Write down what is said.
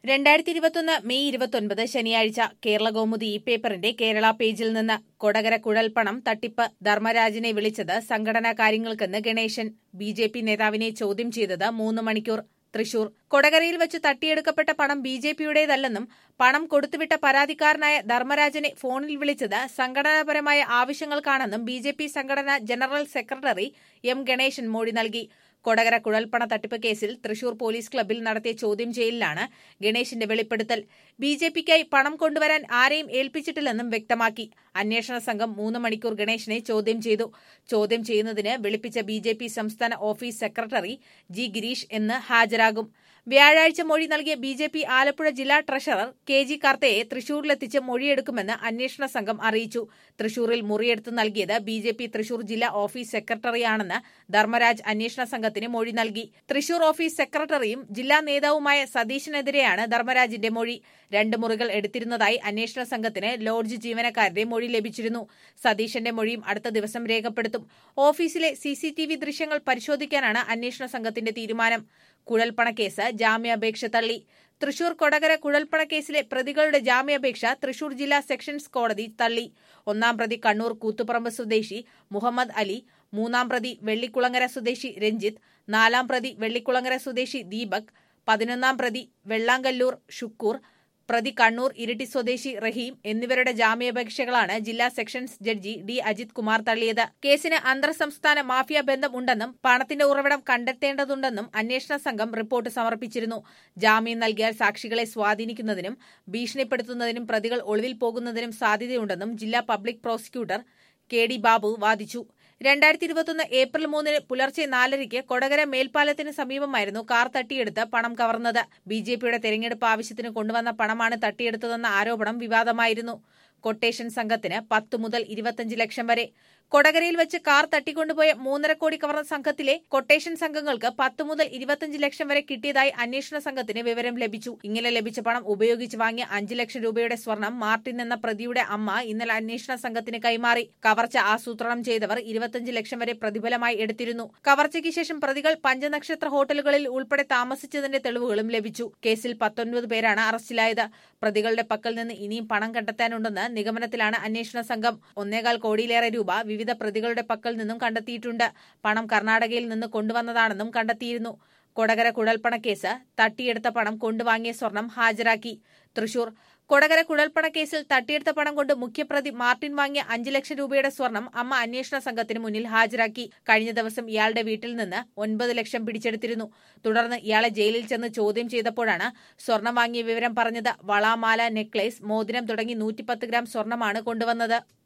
രണ്ടായിരത്തി ഇരുപത്തൊന്ന് മെയ് ഇരുപത്തൊൻപത് ശനിയാഴ്ച കേരള കൗമുദി ഈ പേപ്പറിന്റെ കേരള പേജിൽ നിന്ന് കൊടകര കുഴൽപ്പണം തട്ടിപ്പ് ധർമ്മരാജനെ വിളിച്ചത് സംഘടനാ കാര്യങ്ങൾക്കെന്ന് ഗണേശൻ ബി ജെ പി നേതാവിനെ ചോദ്യം ചെയ്തത് മൂന്ന് മണിക്കൂർ തൃശൂർ കൊടകരയിൽ വെച്ച് തട്ടിയെടുക്കപ്പെട്ട പണം ബി ജെ പിയുടേതല്ലെന്നും പണം കൊടുത്തുവിട്ട പരാതിക്കാരനായ ധർമ്മരാജനെ ഫോണിൽ വിളിച്ചത് സംഘടനാപരമായ ആവശ്യങ്ങൾക്കാണെന്നും ബി ജെ പി സംഘടനാ ജനറൽ സെക്രട്ടറി എം ഗണേശൻ മൊഴി നൽകി കൊടകര കുഴൽപ്പണ തട്ടിപ്പ് കേസിൽ തൃശൂർ പോലീസ് ക്ലബ്ബിൽ നടത്തിയ ചോദ്യം ചെയ്യലിലാണ് ഗണേശിന്റെ വെളിപ്പെടുത്തൽ ബി ജെ പിക്കായി പണം കൊണ്ടുവരാൻ ആരെയും ഏൽപ്പിച്ചിട്ടില്ലെന്നും വ്യക്തമാക്കി അന്വേഷണ സംഘം മൂന്ന് മണിക്കൂർ ഗണേശിനെ ചോദ്യം ചെയ്തു ചോദ്യം ചെയ്യുന്നതിന് വിളിപ്പിച്ച ബി ജെ പി സംസ്ഥാന ഓഫീസ് സെക്രട്ടറി ജി ഗിരീഷ് എന്ന് ഹാജരാകും വ്യാഴാഴ്ച മൊഴി നൽകിയ ബി ജെ പി ആലപ്പുഴ ജില്ലാ ട്രഷറർ കെ ജി കർത്തയെ തൃശൂരിലെത്തിച്ച് മൊഴിയെടുക്കുമെന്ന് അന്വേഷണ സംഘം അറിയിച്ചു തൃശൂരിൽ മുറിയെടുത്ത് നൽകിയത് ബി ജെ പി തൃശൂർ ജില്ലാ ഓഫീസ് സെക്രട്ടറിയാണെന്ന് ധർമ്മരാജ് അന്വേഷണ സംഘത്തിന് മൊഴി നൽകി തൃശൂർ ഓഫീസ് സെക്രട്ടറിയും ജില്ലാ നേതാവുമായ സതീശനെതിരെയാണ് ധർമ്മരാജിന്റെ മൊഴി രണ്ട് മുറികൾ എടുത്തിരുന്നതായി അന്വേഷണ സംഘത്തിന് ലോഡ്ജ് ജീവനക്കാരുടെ മൊഴി ലഭിച്ചിരുന്നു സതീശന്റെ മൊഴിയും അടുത്ത ദിവസം രേഖപ്പെടുത്തും ഓഫീസിലെ സിസിടിവി ദൃശ്യങ്ങൾ പരിശോധിക്കാനാണ് അന്വേഷണ സംഘത്തിന്റെ തീരുമാനം കുഴൽപ്പണക്കേസ് ജാമ്യാപേക്ഷ തള്ളി തൃശൂർ കൊടകര കുഴൽപ്പണക്കേസിലെ പ്രതികളുടെ ജാമ്യാപേക്ഷ തൃശൂർ ജില്ലാ സെഷൻസ് കോടതി തള്ളി ഒന്നാം പ്രതി കണ്ണൂർ കൂത്തുപറമ്പ് സ്വദേശി മുഹമ്മദ് അലി മൂന്നാം പ്രതി വെള്ളിക്കുളങ്ങര സ്വദേശി രഞ്ജിത്ത് നാലാം പ്രതി വെള്ളിക്കുളങ്ങര സ്വദേശി ദീപക് പതിനൊന്നാം പ്രതി വെള്ളാങ്കല്ലൂർ ഷുക്കൂർ പ്രതി കണ്ണൂർ ഇരിട്ടി സ്വദേശി റഹീം എന്നിവരുടെ ജാമ്യാപേക്ഷകളാണ് ജില്ലാ sessions judge D Ajith Kumar തള്ളിയത് കേസിന് അന്തർ സംസ്ഥാന മാഫിയ ബന്ധം ഉണ്ടെന്നും പണത്തിന്റെ ഉറവിടം കണ്ടെത്തേണ്ടതുണ്ടെന്നും അന്വേഷണ സംഘം റിപ്പോർട്ട് സമർപ്പിച്ചിരുന്നു ജാമ്യം നൽകിയാൽ സാക്ഷികളെ സ്വാധീനിക്കുന്നതിനും ഭീഷണിപ്പെടുത്തുന്നതിനും പ്രതികൾ ഒളിവിൽ പോകുന്നതിനും സാധ്യതയുണ്ടെന്നും ജില്ലാ public prosecutor K D Babu വാദിച്ചു രണ്ടായിരത്തി ഇരുപത്തൊന്ന് ഏപ്രിൽ മൂന്നിന് പുലർച്ചെ നാലരയ്ക്ക് കൊടകര മേൽപ്പാലത്തിന് സമീപമായിരുന്നു കാർ തട്ടിയെടുത്ത് പണം കവർന്നത് ബി ജെ പിയുടെ തെരഞ്ഞെടുപ്പ് ആവശ്യത്തിന് കൊണ്ടുവന്ന പണമാണ് തട്ടിയെടുത്തതെന്ന ആരോപണം വിവാദമായിരുന്നു കൊട്ടേഷൻ സംഘത്തിന് പത്ത് മുതൽ ഇരുപത്തിയഞ്ച് ലക്ഷം വരെ കൊടകരയിൽ വെച്ച് കാർ തട്ടിക്കൊണ്ടുപോയ മൂന്നര കോടി കവർന്ന സംഘത്തിലെ കൊട്ടേഷൻ സംഘങ്ങൾക്ക് പത്ത് മുതൽ ഇരുപത്തിയഞ്ച് ലക്ഷം വരെ കിട്ടിയതായി അന്വേഷണ സംഘത്തിന് വിവരം ലഭിച്ചു ഇങ്ങനെ ലഭിച്ച പണം ഉപയോഗിച്ച് വാങ്ങിയ അഞ്ച് ലക്ഷം രൂപയുടെ സ്വർണം മാർട്ടിൻ എന്ന പ്രതിയുടെ അമ്മ ഇന്നലെ അന്വേഷണ സംഘത്തിന് കൈമാറി കവർച്ച ആസൂത്രണം ചെയ്തവർ ഇരുപത്തിയഞ്ച് ലക്ഷം വരെ പ്രതിഫലമായി എടുത്തിരുന്നു കവർച്ചയ്ക്ക് ശേഷം പ്രതികൾ പഞ്ചനക്ഷത്ര ഹോട്ടലുകളിൽ ഉൾപ്പെടെ താമസിച്ചതിന്റെ തെളിവുകളും ലഭിച്ചു കേസിൽ പത്തൊൻപത് പേരാണ് അറസ്റ്റിലായത് പ്രതികളുടെ പക്കൽ നിന്ന് ഇനിയും പണം കണ്ടെത്താനുണ്ടെന്ന് നിഗമനത്തിലാണ് അന്വേഷണ സംഘം ഒന്നേകാൽ കോടിയിലേറെ രൂപ വിവിധ പ്രതികളുടെ പക്കൽ നിന്നും കണ്ടെത്തിയിട്ടുണ്ട് പണം കർണാടകയിൽ നിന്ന് കൊണ്ടുവന്നതാണെന്നും കണ്ടെത്തിയിരുന്നു കൊടകര കുഴൽപ്പണക്കേസ് തട്ടിയെടുത്ത പണം കൊണ്ടുവാങ്ങിയ സ്വർണം ഹാജരാക്കി തൃശൂർ കൊടകര കുഴൽപ്പണക്കേസിൽ തട്ടിയെടുത്ത പണം കൊണ്ട് മുഖ്യപ്രതി മാർട്ടിൻ വാങ്ങിയ അഞ്ച് ലക്ഷം രൂപയുടെ സ്വർണം അമ്മ അന്വേഷണ സംഘത്തിന് മുന്നിൽ ഹാജരാക്കി കഴിഞ്ഞ ദിവസം ഇയാളുടെ വീട്ടിൽ നിന്ന് ഒൻപത് ലക്ഷം പിടിച്ചെടുത്തിരുന്നു തുടർന്ന് ഇയാളെ ജയിലിൽ ചെന്ന് ചോദ്യം ചെയ്തപ്പോഴാണ് സ്വർണം വാങ്ങിയ വിവരം പറഞ്ഞത് വളാമാല നെക്ലേസ് മോതിരം തുടങ്ങി നൂറ്റിപ്പത്ത് ഗ്രാം സ്വർണമാണ് കൊണ്ടുവന്നത്